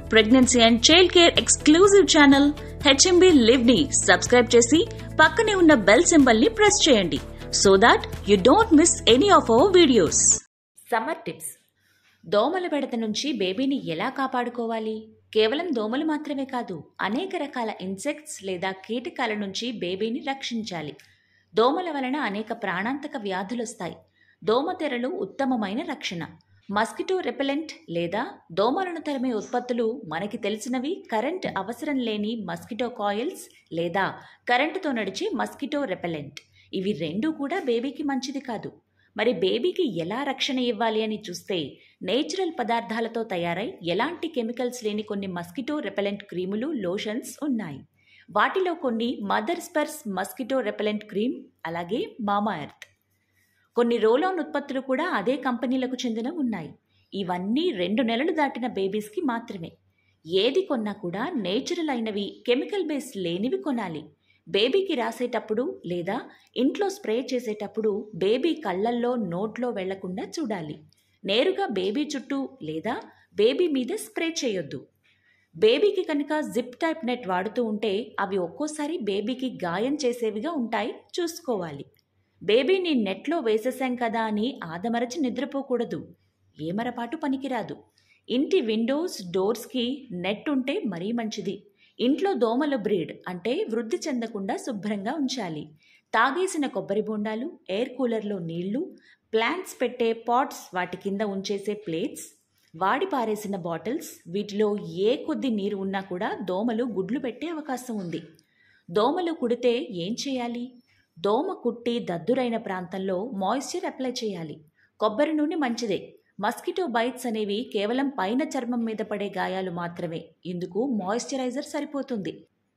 pregnancy and child care exclusive channel HMB live ని subscribe చేసి పక్కనే ఉన్న బెల్ సింబల్ ని ప్రెస్ చేయండి so that you don't miss any of our videos summer tips దోమల బెడత నుంచి బేబీని ఎలా కాపాడుకోవాలి కేవలం దోమలు మాత్రమే కాదు అనేక రకాల ఇన్సెక్ట్స్ లేదా కీటకాల నుంచి బేబీని రక్షించాలి దోమల వలన అనేక ప్రాణాంతక వ్యాధులొస్తాయి దోమతెరలు ఉత్తమమైన రక్షణ మస్కిటో రెపెలెంట్ లేదా దోమలను తరిమే ఉత్పత్తులు మనకి తెలిసినవి కరెంట్ అవసరం లేని మస్కిటో కాయిల్స్ లేదా కరెంటుతో నడిచే మస్కిటో రెపెలెంట్ ఇవి రెండూ కూడా బేబీకి మంచిది కాదు మరి బేబీకి ఎలా రక్షణ ఇవ్వాలి అని చూస్తే నేచురల్ పదార్థాలతో తయారై ఎలాంటి కెమికల్స్ లేని కొన్ని మస్కిటో రెపెలెంట్ క్రీములు లోషన్స్ ఉన్నాయి వాటిలో కొన్ని mother Sparsh mosquito repellent cream అలాగే మామా ఎర్త్ కొన్ని రోలాన్ ఉత్పత్తులు కూడా అదే కంపెనీలకు చెందిన ఉన్నాయి ఇవన్నీ రెండు నెలలు దాటిన బేబీస్కి మాత్రమే ఏది కొన్నా కూడా నేచురల్ అయినవి కెమికల్ బేస్ లేనివి కొనాలి బేబీకి రాసేటప్పుడు లేదా ఇంట్లో స్ప్రే చేసేటప్పుడు బేబీ కళ్ళల్లో నోట్లో వెళ్లకుండా చూడాలి నేరుగా బేబీ చుట్టూ లేదా బేబీ మీద స్ప్రే చేయొద్దు బేబీకి కనుక జిప్ టైప్ నెట్ వాడుతూ ఉంటే అవి ఒక్కోసారి బేబీకి గాయం చేసేవిగా ఉంటాయి చూసుకోవాలి బేబీని నెట్లో వేసేసాం కదా అని ఆదమరచి నిద్రపోకూడదు ఏమరపాటు పనికిరాదు ఇంటి విండోస్ డోర్స్కి నెట్ ఉంటే మరీ మంచిది ఇంట్లో దోమల బ్రీడ్ అంటే వృద్ధి చెందకుండా శుభ్రంగా ఉంచాలి తాగేసిన కొబ్బరి బొండాలు ఎయిర్ కూలర్లో నీళ్లు ప్లాంట్స్ పెట్టే పాట్స్ వాటి కింద ఉంచేసే ప్లేట్స్ వాడి పారేసిన బాటిల్స్ వీటిలో ఏ కొద్ది నీరు ఉన్నా కూడా దోమలు గుడ్లు పెట్టే అవకాశం ఉంది దోమలు కుడితే ఏం చేయాలి దోమ కుట్టి దద్దురైన ప్రాంతంలో మాయిశ్చర్ అప్లై చేయాలి కొబ్బరి నూనె మంచిదే మస్కిటో బైట్స్ అనేవి కేవలం పైన చర్మం మీద పడే గాయాలు మాత్రమే ఇందుకు మాయిశ్చరైజర్ సరిపోతుంది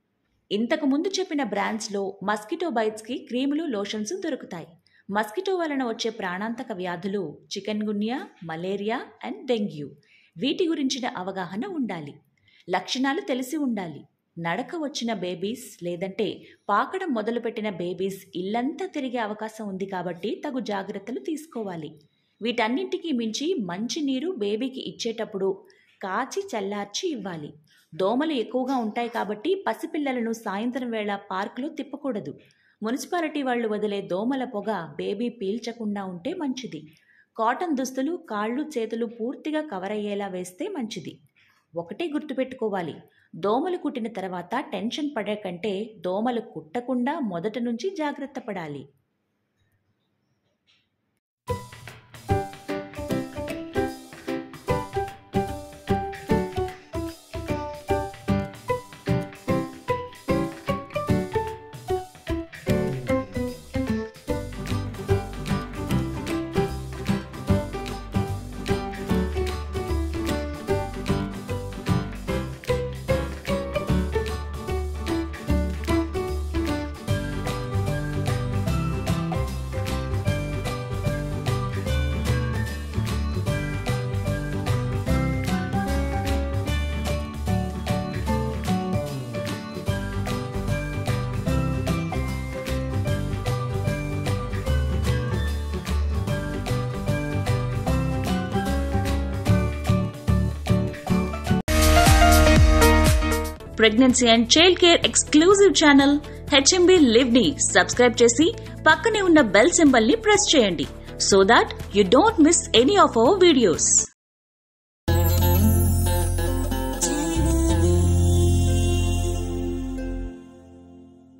ఇంతకు ముందు చెప్పిన బ్రాండ్స్లో మస్కిటో బైట్స్కి క్రీములు లోషన్స్ దొరుకుతాయి మస్కిటో వలన వచ్చే ప్రాణాంతక వ్యాధులు chikungunya malaria and dengue వీటి గురించిన అవగాహన ఉండాలి లక్షణాలు తెలిసి ఉండాలి నడక వచ్చిన బేబీస్ లేదంటే పాకడం మొదలుపెట్టిన బేబీస్ ఇల్లంతా తిరిగే అవకాశం ఉంది కాబట్టి తగు జాగ్రత్తలు తీసుకోవాలి వీటన్నింటికి మించి మంచి నీరు బేబీకి ఇచ్చేటప్పుడు కాచి చల్లార్చి ఇవ్వాలి దోమలు ఎక్కువగా ఉంటాయి కాబట్టి పసిపిల్లలను సాయంత్రం వేళ పార్కులో తిప్పకూడదు మున్సిపాలిటీ వాళ్ళు వదిలే దోమల పొగ బేబీ పీల్చకుండా ఉంటే మంచిది కాటన్ దుస్తులు కాళ్ళు చేతులు పూర్తిగా కవర్ అయ్యేలా వేస్తే మంచిది ఒకటే గుర్తుపెట్టుకోవాలి దోమలు కుట్టిన తర్వాత టెన్షన్ పడే కంటే దోమలు కుట్టకుండా మొదట నుంచి జాగ్రత్త పడాలి pregnancy and child care exclusive channel HMB live ని సబ్స్క్రైబ్ చేసి పక్కనే ఉన్న బెల్ సింబల్ ని ప్రెస్ చేయండి so that you don't miss any of our videos